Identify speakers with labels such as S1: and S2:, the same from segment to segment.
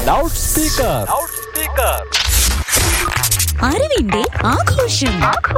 S1: loud speaker
S2: അറിവിന്റെ ആഘോഷം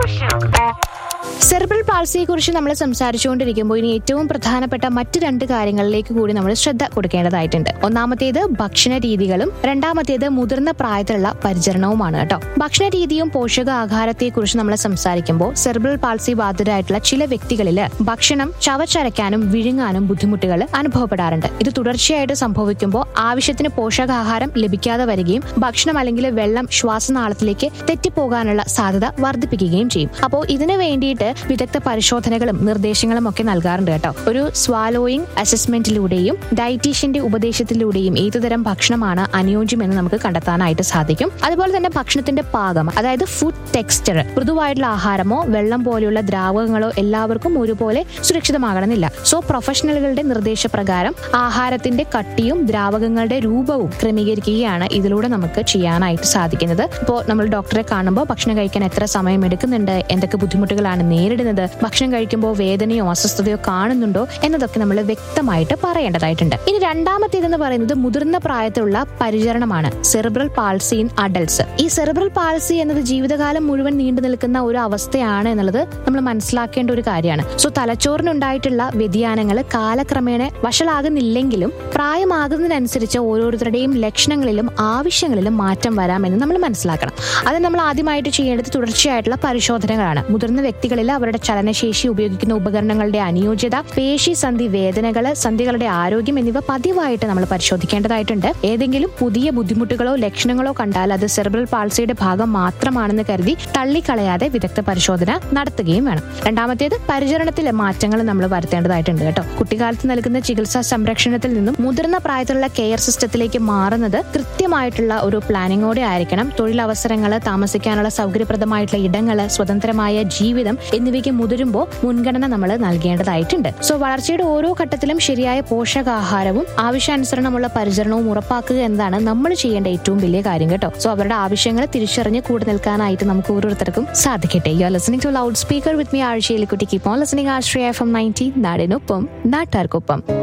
S3: cerebral പാൾസിയെ കുറിച്ച് നമ്മൾ സംസാരിച്ചുകൊണ്ടിരിക്കുമ്പോൾ ഇനി ഏറ്റവും പ്രധാനപ്പെട്ട മറ്റ് രണ്ട് കാര്യങ്ങളിലേക്ക് കൂടി നമ്മൾ ശ്രദ്ധ കൊടുക്കേണ്ടതായിട്ടുണ്ട് ഒന്നാമത്തേത് ഭക്ഷണ രീതികളും രണ്ടാമത്തേത് മുതിർന്ന പ്രായത്തിലുള്ള പരിചരണവുമാണ് കേട്ടോ ഭക്ഷണ രീതിയും പോഷകാഹാരത്തെ കുറിച്ച് നമ്മൾ സംസാരിക്കുമ്പോൾ സെർബൽ പാൾസി ബാധിതരായിട്ടുള്ള ചില വ്യക്തികളിൽ ഭക്ഷണം ചവച്ചരയ്ക്കാനും വിഴുങ്ങാനും ബുദ്ധിമുട്ടുകൾ അനുഭവപ്പെടാറുണ്ട് ഇത് തുടർച്ചയായിട്ട് സംഭവിക്കുമ്പോൾ ആവശ്യത്തിന് പോഷകാഹാരം ലഭിക്കാതെ വരികയും ഭക്ഷണം അല്ലെങ്കിൽ വെള്ളം ശ്വാസനാളത്തിലേക്ക് തെറ്റിപ്പോകാനുള്ള സാധ്യത വർദ്ധിപ്പിക്കുകയും ചെയ്യും അപ്പോൾ ഇതിനു വേണ്ടിയിട്ട് വിദഗ്ധ പരിശോധനകളും നിർദ്ദേശങ്ങളും ഒക്കെ നൽകാറുണ്ട് കേട്ടോ ഒരു സ്വാലോയിങ് അസസ്മെന്റിലൂടെയും ഡയറ്റീഷ്യന്റെ ഉപദേശത്തിലൂടെയും ഏതുതരം ഭക്ഷണമാണ് അനുയോജ്യമെന്ന് നമുക്ക് കണ്ടെത്താനായിട്ട് സാധിക്കും അതുപോലെ തന്നെ ഭക്ഷണത്തിന്റെ പാകം അതായത് ഫുഡ് ടെക്സ്ചർ മൃദുവായിട്ടുള്ള ആഹാരമോ വെള്ളം പോലെയുള്ള ദ്രാവകങ്ങളോ എല്ലാവർക്കും ഒരുപോലെ സുരക്ഷിതമാകണമെന്നില്ല സോ പ്രൊഫഷണലുകളുടെ നിർദ്ദേശപ്രകാരം ആഹാരത്തിന്റെ കട്ടിയും ദ്രാവകങ്ങളുടെ രൂപവും ക്രമീകരിക്കുകയാണ് ഇതിലൂടെ നമുക്ക് ചെയ്യാനായിട്ട് സാധിക്കുന്നത് ഇപ്പോൾ നമ്മൾ ഡോക്ടറെ കാണുമ്പോൾ ഭക്ഷണം കഴിക്കാൻ എത്ര സമയം എടുക്കുന്നുണ്ട് എന്തൊക്കെ ബുദ്ധിമുട്ടുകളാണ് നേരിടുന്നത് ഭക്ഷണം കഴിക്കുമ്പോൾ വേദനയോ അസ്വസ്ഥതയോ കാണുന്നുണ്ടോ എന്നതൊക്കെ നമ്മൾ വ്യക്തമായിട്ട് പറയേണ്ടതായിട്ടുണ്ട് ഇനി രണ്ടാമത്തേതെന്ന് പറയുന്നത് മുതിർന്ന പ്രായത്തിലുള്ള പരിചരണമാണ് സെറിബ്രൽ പാൾസി ഇൻ അഡൽട്സ് ഈ സെറിബ്രൽ പാൾസി എന്നത് ജീവിതകാലം മുഴുവൻ നീണ്ടു നിൽക്കുന്ന ഒരു അവസ്ഥയാണ് എന്നുള്ളത് നമ്മൾ മനസ്സിലാക്കേണ്ട ഒരു കാര്യമാണ് സോ തലച്ചോറിനുണ്ടായിട്ടുള്ള വ്യതിയാനങ്ങൾ കാലക്രമേണ വഷളാകുന്നില്ലെങ്കിലും പ്രായമാകുന്നതിനനുസരിച്ച് ഓരോരുത്തരുടെയും ലക്ഷണങ്ങളിലും ആവശ്യങ്ങളിലും മാറ്റം വരാമെന്ന് നമ്മൾ മനസ്സിലാക്കണം അത് നമ്മൾ ആദ്യമായിട്ട് ചെയ്യേണ്ടത് തുടർച്ചയായിട്ടുള്ള പരിശോധനകളാണ് മുതിർന്ന വ്യക്തികളിൽ അവരുടെ ചലനശേഷി ഉപയോഗിക്കുന്ന ഉപകരണങ്ങളുടെ അനുയോജ്യത പേശി സന്ധി വേദനകൾ സന്ധികളുടെ ആരോഗ്യം എന്നിവ പതിവായിട്ട് നമ്മൾ പരിശോധിക്കേണ്ടതായിട്ടുണ്ട് ഏതെങ്കിലും പുതിയ ബുദ്ധിമുട്ടുകളോ ലക്ഷണങ്ങളോ കണ്ടാൽ അത് സെർബ്രൽ പാൾസിയുടെ ഭാഗം മാത്രമാണെന്ന് കരുതി തള്ളിക്കളയാതെ വിദഗ്ധ പരിശോധന നടത്തുകയും വേണം രണ്ടാമത്തേത് പരിചരണത്തിലെ മാറ്റങ്ങൾ നമ്മൾ വരുത്തേണ്ടതായിട്ടുണ്ട് കേട്ടോ കുട്ടിക്കാലത്ത് നൽകുന്ന ചികിത്സാ സംരക്ഷണത്തിൽ നിന്നും മുതിർന്ന പ്രായത്തിലുള്ള കെയർ സിസ്റ്റത്തിലേക്ക് മാറുന്നത് കൃത്യമായിട്ടുള്ള ഒരു പ്ലാനിങ്ങോടെ ആയിരിക്കണം തൊഴിലവസരങ്ങൾ താമസിക്കാനുള്ള സൗകര്യപ്രദമായിട്ടുള്ള ഇടങ്ങൾ സ്വതന്ത്രമായ ജീവിതം എന്നിവയ്ക്ക് മുതിരുമ്പോൾ മുൻഗണന നമ്മൾ നൽകേണ്ടതായിട്ടുണ്ട് സോ വളർച്ചയുടെ ഓരോ ഘട്ടത്തിലും ശരിയായ പോഷകാഹാരവും ആവശ്യാനുസരണമുള്ള പരിചരണവും ഉറപ്പാക്കുക എന്നതാണ് നമ്മൾ ചെയ്യേണ്ട ഏറ്റവും വലിയ കാര്യം കേട്ടോ സോ അവരുടെ ആവശ്യങ്ങൾ തിരിച്ചറിഞ്ഞ് കൂടെ നിൽക്കാനായിട്ട് നമുക്ക് ഓരോരുത്തർക്കും സാധിക്കട്ടെ you are listening to loud speaker with me ആഴ്ചയിൽ കുട്ടി keep on listening Asraya F M ninety നാടിനൊപ്പം നാട്ടാർക്കൊപ്പം